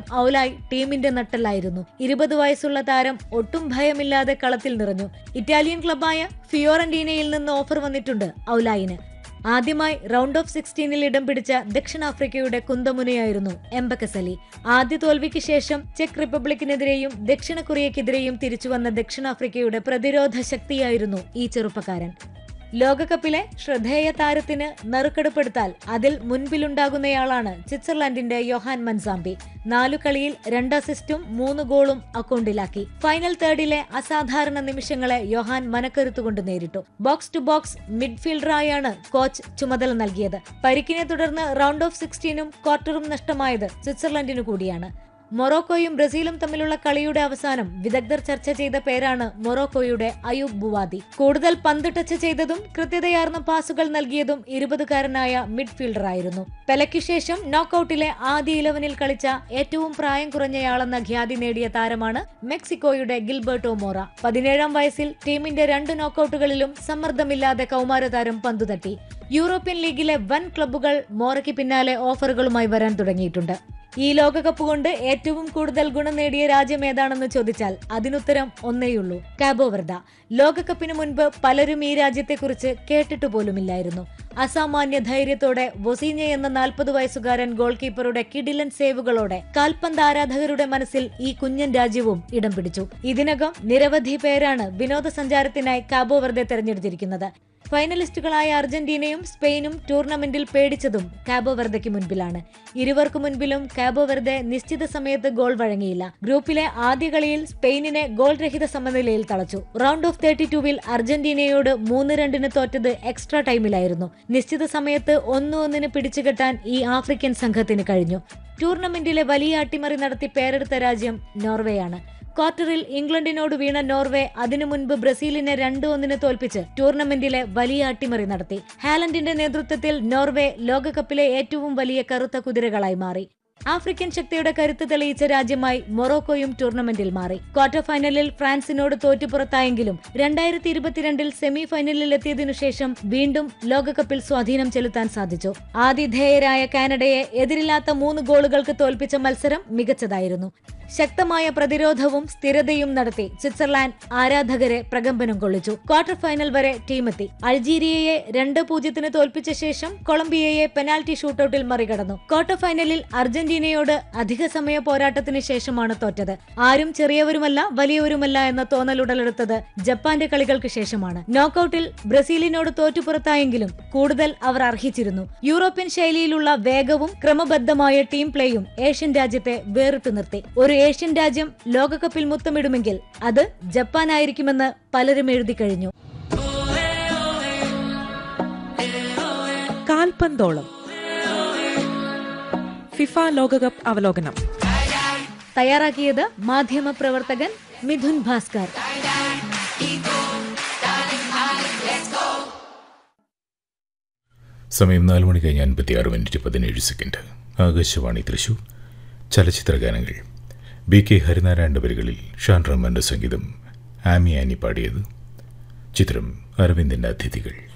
ഔലായ് ടീമിന്റെ നട്ടലായിരുന്നു ഇരുപത് വയസ്സുള്ള താരം ഒട്ടും ഭയമില്ലാതെ കളത്തിൽ നിറഞ്ഞു ഇറ്റാലിയൻ ക്ലബായ ഫിയോറന്റീനയിൽ നിന്ന് ഓഫർ വന്നിട്ടുണ്ട് ഔലായിന് ആദ്യമായി റൗണ്ട് ഓഫ് സിക്സ്റ്റീനിൽ ഇടം പിടിച്ച ദക്ഷിണാഫ്രിക്കയുടെ കുന്തമുനയായിരുന്നു എംബക്കസലി ആദ്യ തോൽവിക്ക് ശേഷം ചെക്ക് റിപ്പബ്ലിക്കിനെതിരെയും ദക്ഷിണ കൊറിയക്കെതിരെയും തിരിച്ചുവന്ന ദക്ഷിണാഫ്രിക്കയുടെ പ്രതിരോധ ശക്തിയായിരുന്നു ഈ ചെറുപ്പക്കാരൻ ലോകകപ്പിലെ ശ്രദ്ധേയ താരത്തിന് നറുക്കെടുപ്പെടുത്താൽ അതിൽ മുൻപിലുണ്ടാകുന്നയാളാണ് സ്വിറ്റ്സർലൻഡിന്റെ യൊഹാൻ മൻസാമ്പി നാലു കളിയിൽ രണ്ട് അസിസ്റ്റും മൂന്ന് ഗോളും അക്കൗണ്ടിലാക്കി ഫൈനൽ തേർഡിലെ അസാധാരണ നിമിഷങ്ങളെ യൊഹാൻ മനക്കരുത്തുകൊണ്ട് നേരിട്ടു ബോക്സ് ടു ബോക്സ് മിഡ്ഫീൽഡറായാണ് കോച്ച് ചുമതല നൽകിയത് പരിക്കിനെ തുടർന്ന് റൗണ്ട് ഓഫ് സിക്സ്റ്റീനും ക്വാർട്ടറും നഷ്ടമായത് സ്വിറ്റ്സർലൻഡിനു കൂടിയാണ് മൊറോക്കോയും ബ്രസീലും തമ്മിലുള്ള കളിയുടെ അവസാനം വിദഗ്ധർ ചർച്ച ചെയ്ത പേരാണ് മൊറോക്കോയുടെ അയൂബ് ബുവാദി കൂടുതൽ പന്ത് ടച്ച് ചെയ്തതും കൃത്യതയാർന്ന പാസുകൾ നൽകിയതും ഇരുപതുകാരനായ മിഡ്ഫീൽഡറായിരുന്നു പെലയ്ക്കു ശേഷം നോക്കൌട്ടിലെ ആദ്യ ഇലവനിൽ കളിച്ച ഏറ്റവും പ്രായം കുറഞ്ഞയാളെന്ന ഖ്യാതി നേടിയ താരമാണ് മെക്സിക്കോയുടെ ഗിൽബർട്ടോ മോറ പതിനേഴാം വയസ്സിൽ ടീമിന്റെ രണ്ട് നോക്കൌട്ടുകളിലും സമ്മർദ്ദമില്ലാതെ കൗമാരതാരം പന്തുതട്ടി യൂറോപ്യൻ ലീഗിലെ വൻ ക്ലബ്ബുകൾ മോറയ്ക്ക് പിന്നാലെ ഓഫറുകളുമായി വരാൻ തുടങ്ങിയിട്ടുണ്ട് ഈ ലോകകപ്പ് കൊണ്ട് ഏറ്റവും കൂടുതൽ ഗുണം നേടിയ രാജ്യം ഏതാണെന്ന് ചോദിച്ചാൽ അതിനുത്തരം ഒന്നേയുള്ളൂ കാബോവർദ ലോകകപ്പിന് മുൻപ് പലരും ഈ രാജ്യത്തെക്കുറിച്ച് കേട്ടിട്ട് പോലുമില്ലായിരുന്നു അസാമാന്യ ധൈര്യത്തോടെ വൊസീഞ്ഞ എന്ന നാൽപ്പത് വയസ്സുകാരൻ ഗോൾ കീപ്പറുടെ കിടിലൻ സേവുകളോടെ കാൽപന്ത് ആരാധകരുടെ മനസ്സിൽ ഈ കുഞ്ഞൻ രാജ്യവും ഇടം പിടിച്ചു ഇതിനകം നിരവധി പേരാണ് വിനോദസഞ്ചാരത്തിനായി കാബോവർദെ തെരഞ്ഞെടുത്തിരിക്കുന്നത് ഫൈനലിസ്റ്റുകളായ അർജന്റീനയും സ്പെയിനും ടൂർണമെന്റിൽ പേടിച്ചതും കാബോ വെർദയ്ക്ക് മുൻപിലാണ് ഇരുവർക്കു മുൻപിലും കാബോ വെർദെ നിശ്ചിത സമയത്ത് ഗോൾ വഴങ്ങിയില്ല ഗ്രൂപ്പിലെ ആദ്യ കളിയിൽ സ്പെയിനിനെ ഗോൾ രഹിത സമനിലയിൽ തളച്ചു റൗണ്ട് ഓഫ് തേർട്ടി ടൂവിൽ അർജന്റീനയോട് മൂന്ന് രണ്ടിന് തോറ്റത് എക്സ്ട്രാ ടൈമിലായിരുന്നു നിശ്ചിത സമയത്ത് ഒന്ന് ഒന്നിന് പിടിച്ചുകെട്ടാൻ ഈ ആഫ്രിക്കൻ സംഘത്തിന് കഴിഞ്ഞു ടൂർണമെന്റിലെ വലിയ അട്ടിമറി നടത്തി പേരെടുത്ത രാജ്യം നോർവേയാണ് ക്വാർട്ടറിൽ ഇംഗ്ലണ്ടിനോട് വീണ നോർവേ അതിനു മുൻപ് ബ്രസീലിനെ രണ്ട് ഒന്നിന് തോൽപ്പിച്ച് ടൂർണമെന്റിലെ വലിയ അട്ടിമറി നടത്തി ഹാലൻഡിന്റെ നേതൃത്വത്തിൽ നോർവേ ലോകകപ്പിലെ ഏറ്റവും വലിയ കറുത്ത കുതിരകളായി മാറി ആഫ്രിക്കൻ ശക്തിയുടെ കരുത്ത് തെളിയിച്ച രാജ്യമായി മൊറോക്കോയും ടൂർണമെന്റിൽ മാറി ക്വാർട്ടർ ഫൈനലിൽ ഫ്രാൻസിനോട് തോറ്റു പുറത്തായെങ്കിലും രണ്ടായിരത്തി ഇരുപത്തിരണ്ടിൽ സെമി ഫൈനലിൽ എത്തിയതിനു ശേഷം വീണ്ടും ലോകകപ്പിൽ സ്വാധീനം ചെലുത്താൻ സാധിച്ചു ആതിഥേയരായ കാനഡയെ എതിരില്ലാത്ത മൂന്ന് ഗോളുകൾക്ക് തോൽപ്പിച്ച മത്സരം മികച്ചതായിരുന്നു ശക്തമായ പ്രതിരോധവും സ്ഥിരതയും നടത്തി സ്വിറ്റ്സർലാൻഡ് ആരാധകരെ പ്രകമ്പനം കൊള്ളിച്ചു ക്വാർട്ടർ ഫൈനൽ വരെ ടീമെത്തി അൾജീരിയയെ രണ്ട് പൂജ്യത്തിന് തോൽപ്പിച്ച ശേഷം കൊളംബിയയെ പെനാൽറ്റി ഷൂട്ടൌട്ടിൽ മറികടന്നു ക്വാർട്ടർ ഫൈനലിൽ അർജന്റീനയോട് അധിക സമയ പോരാട്ടത്തിന് ശേഷമാണ് തോറ്റത് ആരും ചെറിയവരുമല്ല വലിയവരുമല്ല എന്ന തോന്നൽ ഉടലെടുത്തത് ജപ്പാന്റെ കളികൾക്ക് ശേഷമാണ് നോക്കൌട്ടിൽ ബ്രസീലിനോട് തോറ്റു പുറത്തായെങ്കിലും കൂടുതൽ അവർ അർഹിച്ചിരുന്നു യൂറോപ്യൻ ശൈലിയിലുള്ള വേഗവും ക്രമബദ്ധമായ ടീം പ്ലേയും ഏഷ്യൻ രാജ്യത്തെ വേറിട്ടു നിർത്തി ഒരു ഏഷ്യൻ രാജ്യം ലോകകപ്പിൽ മുത്തമിടുമെങ്കിൽ അത് ജപ്പാനായിരിക്കുമെന്ന് പലരും എഴുതി കഴിഞ്ഞു കാൽപന്തോളം ഫിഫ ലോകകപ്പ് അവലോകനം തയ്യാറാക്കിയത് മാധ്യമ പ്രവർത്തകൻ മിഥുൻ ഭാസ്കർ സമയം നാല് മണി കഴിഞ്ഞ് അൻപത്തിയാറ് മിനിറ്റ് പതിനേഴ് സെക്കൻഡ് ആകാശവാണി തൃശൂർ ചലച്ചിത്ര ഗാനങ്ങൾ ബി കെ ഹരിനാരായണ വരികളിൽ ഷാൻ റഹ്മാന്റെ സംഗീതം ആമി ആനി പാടിയത് ചിത്രം അരവിന്ദിന്റെ അതിഥികൾ